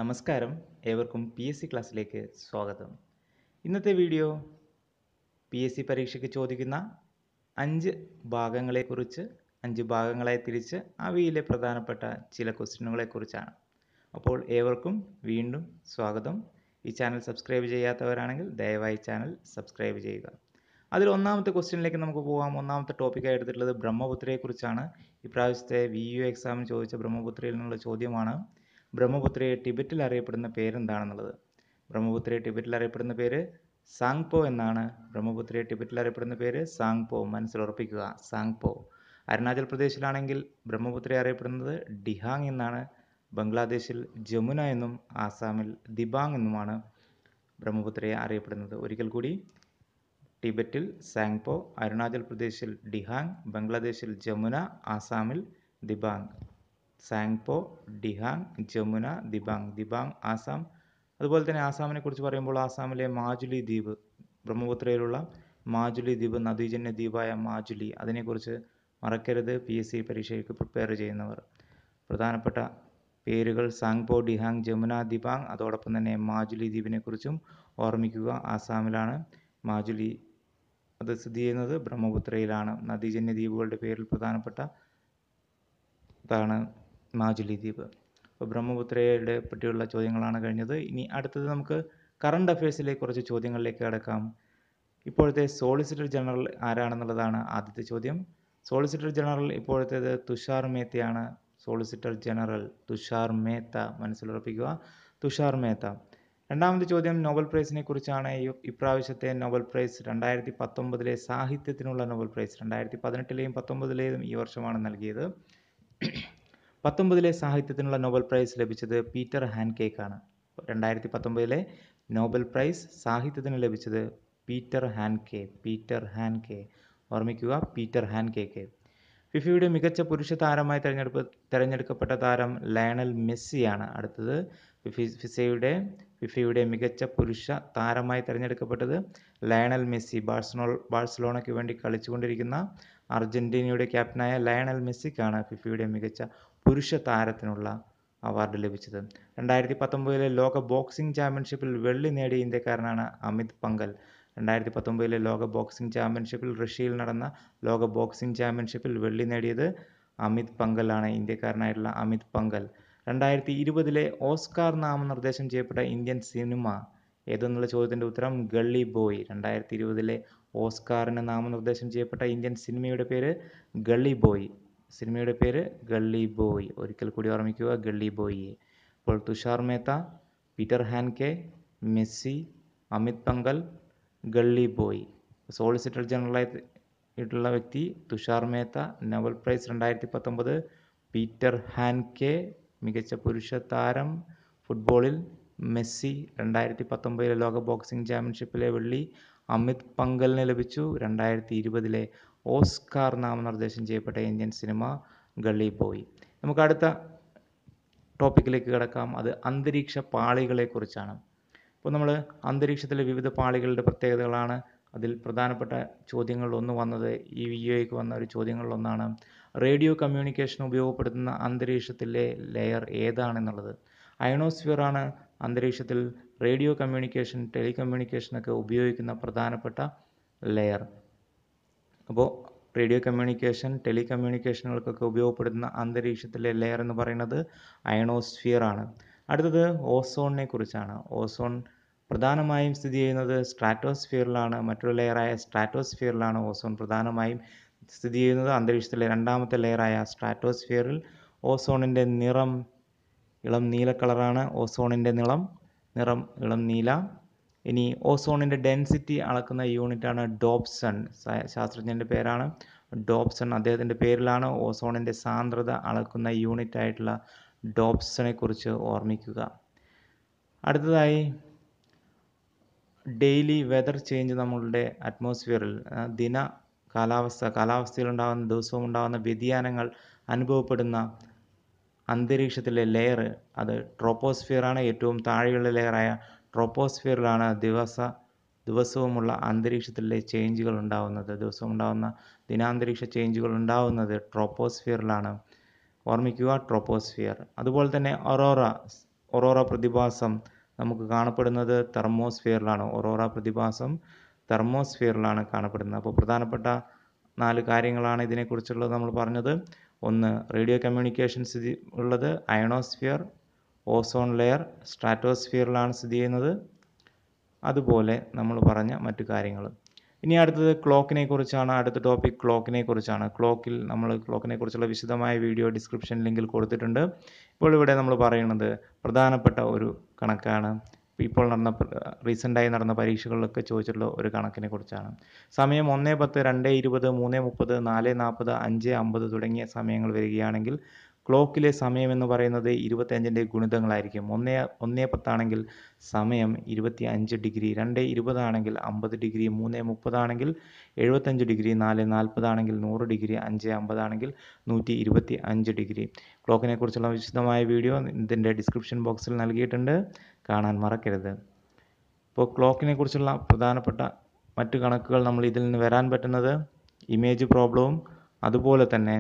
നമസ്കാരം ഏവർക്കും P S C ക്ലാസ്സിലേക്ക് സ്വാഗതം ഇന്നത്തെ വീഡിയോ പി എസ് സി പരീക്ഷയ്ക്ക് ചോദിക്കുന്ന അഞ്ച് ഭാഗങ്ങളെക്കുറിച്ച് അഞ്ച് ഭാഗങ്ങളായി തിരിച്ച് അവയിലെ പ്രധാനപ്പെട്ട ചില ക്വസ്റ്റ്യനുകളെക്കുറിച്ചാണ് അപ്പോൾ ഏവർക്കും വീണ്ടും സ്വാഗതം ഈ ചാനൽ സബ്സ്ക്രൈബ് ചെയ്യാത്തവരാണെങ്കിൽ ദയവായി ചാനൽ സബ്സ്ക്രൈബ് ചെയ്യുക അതിൽ ഒന്നാമത്തെ ക്വസ്റ്റ്യനിലേക്ക് നമുക്ക് പോകാം ഒന്നാമത്തെ ടോപ്പിക്കായി എടുത്തിട്ടുള്ളത് ബ്രഹ്മപുത്രയെക്കുറിച്ചാണ് ഇപ്രാവശ്യത്തെ വി യു എക്സാമിന് ചോദിച്ച ബ്രഹ്മപുത്രയിൽ നിന്നുള്ള ചോദ്യമാണ് ബ്രഹ്മപുത്രയെ ടിബറ്റിൽ അറിയപ്പെടുന്ന പേരെന്താണെന്നുള്ളത് ബ്രഹ്മപുത്രയെ ടിബറ്റിൽ അറിയപ്പെടുന്ന പേര് സാങ്പോ എന്നാണ് ബ്രഹ്മപുത്രയെ ടിബറ്റിൽ അറിയപ്പെടുന്ന പേര് സാങ്പോ മനസ്സിലുറപ്പിക്കുക സാങ്പോ അരുണാചൽ പ്രദേശിലാണെങ്കിൽ ബ്രഹ്മപുത്രയെ അറിയപ്പെടുന്നത് ഡിഹാങ് എന്നാണ് ബംഗ്ലാദേശിൽ ജമുന എന്നും ആസാമിൽ ദിബാങ് എന്നുമാണ് ബ്രഹ്മപുത്രയെ അറിയപ്പെടുന്നത് ഒരിക്കൽ കൂടി ടിബറ്റിൽ സാങ്പോ അരുണാചൽ പ്രദേശിൽ ഡിഹാങ് ബംഗ്ലാദേശിൽ ജമുന ആസാമിൽ ദിബാങ് സാങ്പോ ഡിഹാങ് ജമുന ദിബാങ് ദിബാങ് ആസാം അതുപോലെ തന്നെ ആസാമിനെ കുറിച്ച് പറയുമ്പോൾ ആസാമിലെ മാജുലി ദ്വീപ് ബ്രഹ്മപുത്രയിലുള്ള മാജുലി ദ്വീപ് നദീജന്യ ദ്വീപായ മാജുലി അതിനെക്കുറിച്ച് മറക്കരുത് പി എസ് സി പരീക്ഷയ്ക്ക് പ്രിപ്പയർ ചെയ്യുന്നവർ പ്രധാനപ്പെട്ട പേരുകൾ സാങ്പോ ഡിഹാങ് ജമുന ദിബാങ് അതോടൊപ്പം തന്നെ മാജുലി ദ്വീപിനെക്കുറിച്ചും ഓർമ്മിക്കുക ആസാമിലാണ് മാജുലി അത് സ്ഥിതി ചെയ്യുന്നത് ബ്രഹ്മപുത്രയിലാണ് നദീജന്യ ദ്വീപുകളുടെ പേരിൽ പ്രധാനപ്പെട്ട ഇതാണ് മാജുലി ദ്വീപ് അപ്പോൾ ബ്രഹ്മപുത്രയുടെ പറ്റിയുള്ള ചോദ്യങ്ങളാണ് കഴിഞ്ഞത് ഇനി അടുത്തത് നമുക്ക് കറണ്ട് അഫയേഴ്സിലേക്ക് കുറച്ച് ചോദ്യങ്ങളിലേക്ക് കടക്കാം ഇപ്പോഴത്തെ സോളിസിറ്റർ ജനറൽ ആരാണെന്നുള്ളതാണ് ആദ്യത്തെ ചോദ്യം സോളിസിറ്റർ ജനറൽ ഇപ്പോഴത്തേത് തുഷാർ മേത്തയാണ് സോളിസിറ്റർ ജനറൽ തുഷാർ മേത്ത മനസ്സിലുറപ്പിക്കുക തുഷാർ മേത്ത രണ്ടാമത്തെ ചോദ്യം നോബൽ പ്രൈസിനെ കുറിച്ചാണ് ഈ- ഇപ്രാവശ്യത്തെ നോബൽ പ്രൈസ് രണ്ടായിരത്തി പത്തൊമ്പതിലെ സാഹിത്യത്തിനുള്ള നോബൽ പ്രൈസ് രണ്ടായിരത്തി പതിനെട്ടിലെയും പത്തൊമ്പതിലെയും ഈ വർഷമാണ് നൽകിയത് പത്തൊമ്പതിലെ സാഹിത്യത്തിനുള്ള നോബൽ പ്രൈസ് ലഭിച്ചത് പീറ്റർ ഹാൻകേക്കാണ് രണ്ടായിരത്തി പത്തൊമ്പതിലെ നോബൽ പ്രൈസ് സാഹിത്യത്തിന് ലഭിച്ചത് പീറ്റർ ഹാൻകെ പീറ്റർ ഹാൻകെ ഓർമ്മിക്കുക പീറ്റർ ഹാൻകേക്ക് ഫിഫയുടെ മികച്ച പുരുഷ താരമായി തിരഞ്ഞെടുപ്പ് തിരഞ്ഞെടുക്കപ്പെട്ട താരം ലയണൽ മെസ്സിയാണ് അടുത്തത് ഫിഫി ഫിസയുടെ ഫിഫയുടെ മികച്ച പുരുഷ താരമായി തിരഞ്ഞെടുക്കപ്പെട്ടത് ലയണൽ മെസ്സി ബാഴ്സണോൾ ബാഴ്സലോണയ്ക്ക് വേണ്ടി കളിച്ചുകൊണ്ടിരിക്കുന്ന അർജന്റീനയുടെ ക്യാപ്റ്റനായ ലയണൽ മെസ്സിക്കാണ് ഫിഫയുടെ മികച്ച പുരുഷ താരത്തിനുള്ള അവാർഡ് ലഭിച്ചത് രണ്ടായിരത്തി പത്തൊമ്പതിലെ ലോക ബോക്സിംഗ് ചാമ്പ്യൻഷിപ്പിൽ വെള്ളി നേടിയ ഇന്ത്യക്കാരനാണ് അമിത് പങ്കൽ രണ്ടായിരത്തി പത്തൊമ്പതിലെ ലോക ബോക്സിംഗ് ചാമ്പ്യൻഷിപ്പിൽ റഷ്യയിൽ നടന്ന ലോക ബോക്സിംഗ് ചാമ്പ്യൻഷിപ്പിൽ വെള്ളി നേടിയത് അമിത് പങ്കലാണ് ഇന്ത്യക്കാരനായിട്ടുള്ള അമിത് പങ്കൽ രണ്ടായിരത്തി ഇരുപതിലെ ഓസ്കാർ നാമനിർദ്ദേശം ചെയ്യപ്പെട്ട ഇന്ത്യൻ സിനിമ ഏതെന്നുള്ള ചോദ്യത്തിൻ്റെ ഉത്തരം ഗള്ളി ബോയ് രണ്ടായിരത്തി ഇരുപതിലെ ഓസ്കാറിന് നാമനിർദ്ദേശം ചെയ്യപ്പെട്ട ഇന്ത്യൻ സിനിമയുടെ പേര് ഗള്ളി ബോയ് സിനിമയുടെ പേര് ഗള്ളി ബോയ് ഒരിക്കൽ കൂടി ഓർമ്മിക്കുക ഗള്ളി ബോയ് അപ്പോൾ Tushar Mehta Peter Handke Messi Amit Panghal Gully Boy solicitor ജനറലായി ആയിട്ടുള്ള വ്യക്തി തുഷാർ മേത്ത നോബൽ പ്രൈസ് രണ്ടായിരത്തി പത്തൊമ്പത് പീറ്റർ ഹാൻകെ മികച്ച പുരുഷ താരം ഫുട്ബോളിൽ മെസ്സി രണ്ടായിരത്തി പത്തൊമ്പതിലെ ലോക ബോക്സിംഗ് ചാമ്പ്യൻഷിപ്പിലെ വെള്ളി അമിത് പങ്കലിന് ലഭിച്ചു രണ്ടായിരത്തി ഇരുപതിലെ ഓസ്കാർ നാമനിർദ്ദേശം ചെയ്യപ്പെട്ട ഇന്ത്യൻ സിനിമ ഗള്ളി ബോയ് നമുക്ക് അടുത്ത ടോപ്പിക്കിലേക്ക് കിടക്കാം അത് അന്തരീക്ഷ പാളികളെക്കുറിച്ചാണ് ഇപ്പോൾ നമ്മൾ അന്തരീക്ഷത്തിലെ വിവിധ പാളികളുടെ പ്രത്യേകതകളാണ് അതിൽ പ്രധാനപ്പെട്ട ചോദ്യങ്ങളിൽ ഒന്ന് വന്നത് ഈ വീഡിയോയ്ക്ക് വന്ന ഒരു ചോദ്യങ്ങളിലൊന്നാണ് റേഡിയോ കമ്മ്യൂണിക്കേഷൻ ഉപയോഗപ്പെടുത്തുന്ന അന്തരീക്ഷത്തിലെ ലെയർ ഏതാണെന്നുള്ളത് അയണോസ്ഫിയർ ആണ് അന്തരീക്ഷത്തിൽ റേഡിയോ കമ്മ്യൂണിക്കേഷൻ ടെലികമ്മ്യൂണിക്കേഷനൊക്കെ ഉപയോഗിക്കുന്ന പ്രധാനപ്പെട്ട ലെയർ അപ്പോൾ റേഡിയോ കമ്മ്യൂണിക്കേഷൻ ടെലികമ്മ്യൂണിക്കേഷനുകൾക്കൊക്കെ ഉപയോഗപ്പെടുത്തുന്ന അന്തരീക്ഷത്തിലെ ലെയർ എന്ന് പറയുന്നത് അയണോസ്ഫിയർ ആണ് അടുത്തത് ഓസോണിനെ കുറിച്ചാണ് ഓസോൺ പ്രധാനമായും സ്ഥിതി ചെയ്യുന്നത് സ്ട്രാറ്റോസ്ഫിയറിലാണ് മറ്റൊരു ലെയറായ സ്ട്രാറ്റോസ്ഫിയറിലാണ് ഓസോൺ പ്രധാനമായും സ്ഥിതി ചെയ്യുന്നത് അന്തരീക്ഷത്തിലെ രണ്ടാമത്തെ ലെയറായ സ്ട്രാറ്റോസ്ഫിയറിൽ ഓസോണിൻ്റെ നിറം ഇളം നീല കളറാണ് ഓസോണിൻ്റെ നിളം നിറം ഇളം നീല ഇനി ഓസോണിൻ്റെ ഡെൻസിറ്റി അളക്കുന്ന യൂണിറ്റാണ് ഡോപ്സൺ സ- ശാസ്ത്രജ്ഞൻ്റെ പേരാണ് ഡോപ്സൺ അദ്ദേഹത്തിൻ്റെ പേരിലാണ് ഓസോണിൻ്റെ സാന്ദ്രത അളക്കുന്ന യൂണിറ്റ് ആയിട്ടുള്ള ഡോപ്സണെ കുറിച്ച് ഓർമ്മിക്കുക അടുത്തതായി ഡെയിലി വെതർ ചേഞ്ച് നമ്മളുടെ അറ്റ്മോസ്ഫിയറിൽ ആ, ദിന കാലാവസ്ഥ കാലാവസ്ഥയിൽ ഉണ്ടാകുന്ന ദിവസവും ഉണ്ടാകുന്ന വ്യതിയാനങ്ങൾ അനുഭവപ്പെടുന്ന അന്തരീക്ഷത്തിലെ ലെയർ അത് ട്രോപ്പോസ്ഫിയർ ആണ് ഏറ്റവും താഴെയുള്ള ലെയറായ ട്രോപ്പോസ്ഫിയറിലാണ് ദിവസ ദിവസവുമുള്ള അന്തരീക്ഷത്തിലെ ചേഞ്ചുകൾ ഉണ്ടാകുന്നത് ദിവസവും ഉണ്ടാകുന്ന ദിനാന്തരീക്ഷ ചേഞ്ചുകൾ ഉണ്ടാകുന്നത് ട്രോപ്പോസ്ഫിയറിലാണ് ഓർമ്മിക്കുക ട്രോപ്പോസ്ഫിയർ അതുപോലെ തന്നെ ഒറോറ ഒറോറ പ്രതിഭാസം നമുക്ക് കാണപ്പെടുന്നത് തെർമോസ്ഫിയറിലാണ് ഒറോറ പ്രതിഭാസം തെർമോസ്ഫിയറിലാണ് കാണപ്പെടുന്നത് അപ്പോൾ പ്രധാനപ്പെട്ട നാല് കാര്യങ്ങളാണ് ഇതിനെക്കുറിച്ചുള്ളത് നമ്മൾ പറഞ്ഞത് ഒന്ന് റേഡിയോ കമ്മ്യൂണിക്കേഷൻ സ്ഥിതി ഉള്ളത് അയണോസ്ഫിയർ ഓസോൺ ലെയർ സ്ട്രാറ്റോസ്ഫിയറിലാണ് സ്ഥിതി ചെയ്യുന്നത് അതുപോലെ നമ്മൾ പറഞ്ഞ മറ്റു കാര്യങ്ങൾ ഇനി അടുത്തത് ക്ലോക്കിനെ കുറിച്ചാണ് അടുത്ത ടോപ്പിക് ക്ലോക്കിനെ കുറിച്ചാണ് ക്ലോക്കിൽ നമ്മൾ ക്ലോക്കിനെ കുറിച്ചുള്ള വിശദമായ വീഡിയോ ഡിസ്ക്രിപ്ഷൻ ലിങ്കിൽ കൊടുത്തിട്ടുണ്ട് ഇപ്പോൾ ഇവിടെ നമ്മൾ പറയുന്നത് പ്രധാനപ്പെട്ട ഒരു കണക്കാണ് ഇപ്പോൾ നടന്ന റീസെൻ്റായി നടന്ന പരീക്ഷകളിലൊക്കെ ചോദിച്ചിട്ടുള്ള ഒരു കണക്കിനെ കുറിച്ചാണ് സമയം ഒന്ന് പത്ത് രണ്ട് ഇരുപത് മൂന്ന് മുപ്പത് നാല് നാൽപ്പത് അഞ്ച് അമ്പത് തുടങ്ങിയ സമയങ്ങൾ വരികയാണെങ്കിൽ ക്ലോക്കിലെ സമയം എന്ന് പറയുന്നത് ഇരുപത്തഞ്ചിൻ്റെ ഗുണിതങ്ങളായിരിക്കും ഒന്നേ ഒന്നേ പത്താണെങ്കിൽ സമയം ഇരുപത്തി അഞ്ച് ഡിഗ്രി രണ്ട് ഇരുപതാണെങ്കിൽ അമ്പത് ഡിഗ്രി മൂന്ന് മുപ്പതാണെങ്കിൽ എഴുപത്തഞ്ച് ഡിഗ്രി നാല് നാൽപ്പതാണെങ്കിൽ നൂറ് ഡിഗ്രി അഞ്ച് അമ്പതാണെങ്കിൽ നൂറ്റി ഇരുപത്തി അഞ്ച് ഡിഗ്രി ക്ലോക്കിനെ കുറിച്ചുള്ള വിശദമായ വീഡിയോ ഇതിൻ്റെ ഡിസ്ക്രിപ്ഷൻ ബോക്സിൽ നൽകിയിട്ടുണ്ട് കാണാൻ മറക്കരുത് ഇപ്പോൾ ക്ലോക്കിനെ കുറിച്ചുള്ള പ്രധാനപ്പെട്ട മറ്റു കണക്കുകൾ നമ്മൾ ഇതിൽ നിന്ന് വരാൻ പറ്റുന്നത് ഇമേജ് പ്രോബ്ലവും അതുപോലെ തന്നെ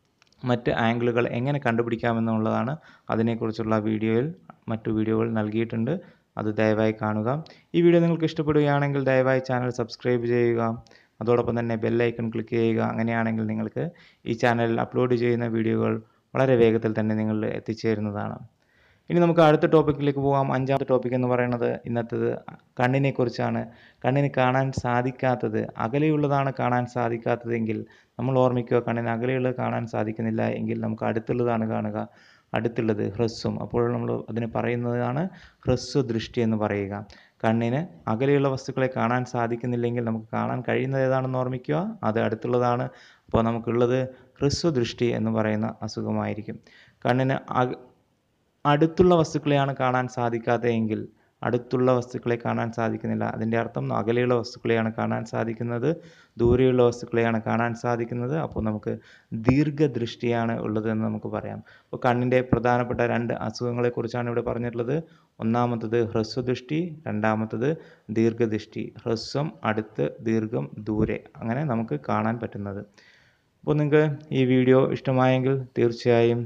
മറ്റ് ആംഗിളുകൾ എങ്ങനെ കണ്ടുപിടിക്കാമെന്നുള്ളതാണ് അതിനെക്കുറിച്ചുള്ള വീഡിയോയിൽ മറ്റു വീഡിയോകൾ നൽകിയിട്ടുണ്ട് അത് ദയവായി കാണുക ഈ വീഡിയോ നിങ്ങൾക്ക് ഇഷ്ടപ്പെടുകയാണെങ്കിൽ ദയവായി ചാനൽ സബ്സ്ക്രൈബ് ചെയ്യുക അതോടൊപ്പം തന്നെ ബെല്ലൈക്കൺ ക്ലിക്ക് ചെയ്യുക അങ്ങനെയാണെങ്കിൽ നിങ്ങൾക്ക് ഈ ചാനലിൽ അപ്ലോഡ് ചെയ്യുന്ന വീഡിയോകൾ വളരെ വേഗത്തിൽ തന്നെ നിങ്ങളിൽ എത്തിച്ചേരുന്നതാണ് ഇനി നമുക്ക് അടുത്ത ടോപ്പിക്കിലേക്ക് പോകാം അഞ്ചാമത്തെ ടോപ്പിക് എന്ന് പറയുന്നത് ഇന്നത്തേത് കണ്ണിനെ കുറിച്ചാണ് കണ്ണിന് കാണാൻ സാധിക്കാത്തത് അകലെയുള്ളതാണ് കാണാൻ സാധിക്കാത്തതെങ്കിൽ നമ്മൾ ഓർമ്മിക്കുക കണ്ണിന് അകലെയുള്ളത് കാണാൻ സാധിക്കുന്നില്ല എങ്കിൽ നമുക്ക് അടുത്തുള്ളതാണ് കാണുക അടുത്തുള്ളത് ഹ്രസ്വം അപ്പോൾ നമ്മൾ അതിന് പറയുന്നതാണ് ഹ്രസ്വ ദൃഷ്ടി എന്ന് പറയുക കണ്ണിന് അകലെയുള്ള വസ്തുക്കളെ കാണാൻ സാധിക്കുന്നില്ലെങ്കിൽ നമുക്ക് കാണാൻ കഴിയുന്നത് ഏതാണെന്ന് ഓർമ്മിക്കുക അത് അടുത്തുള്ളതാണ് അപ്പോൾ നമുക്കുള്ളത് ഹ്രസ്വ ദൃഷ്ടി എന്ന് പറയുന്ന അസുഖമായിരിക്കും കണ്ണിന് അക അടുത്തുള്ള വസ്തുക്കളെയാണ് കാണാൻ സാധിക്കാത്തതെങ്കിൽ അടുത്തുള്ള വസ്തുക്കളെ കാണാൻ സാധിക്കുന്നില്ല അതിൻ്റെ അർത്ഥം അകലെയുള്ള വസ്തുക്കളെയാണ് കാണാൻ സാധിക്കുന്നത് ദൂരെയുള്ള വസ്തുക്കളെയാണ് കാണാൻ സാധിക്കുന്നത് അപ്പോൾ നമുക്ക് ദീർഘദൃഷ്ടിയാണ് ഉള്ളതെന്ന് നമുക്ക് പറയാം അപ്പോൾ കണ്ണിൻ്റെ പ്രധാനപ്പെട്ട രണ്ട് അസുഖങ്ങളെക്കുറിച്ചാണ് ഇവിടെ പറഞ്ഞിട്ടുള്ളത് ഒന്നാമത്തത് ഹ്രസ്വദൃഷ്ടി രണ്ടാമത്തത് ദീർഘദൃഷ്ടി ഹ്രസ്വം അടുത്ത് ദീർഘം ദൂരെ അങ്ങനെ നമുക്ക് കാണാൻ പറ്റുന്നത് അപ്പോൾ നിങ്ങൾക്ക് ഈ വീഡിയോ ഇഷ്ടമായെങ്കിൽ തീർച്ചയായും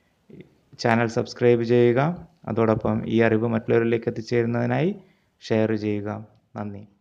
ചാനൽ സബ്സ്ക്രൈബ് ചെയ്യുക അതോടൊപ്പം ഈ അറിവ് മറ്റുള്ളവരിലേക്ക് എത്തിച്ചേരുന്നതിനായി ഷെയർ ചെയ്യുക നന്ദി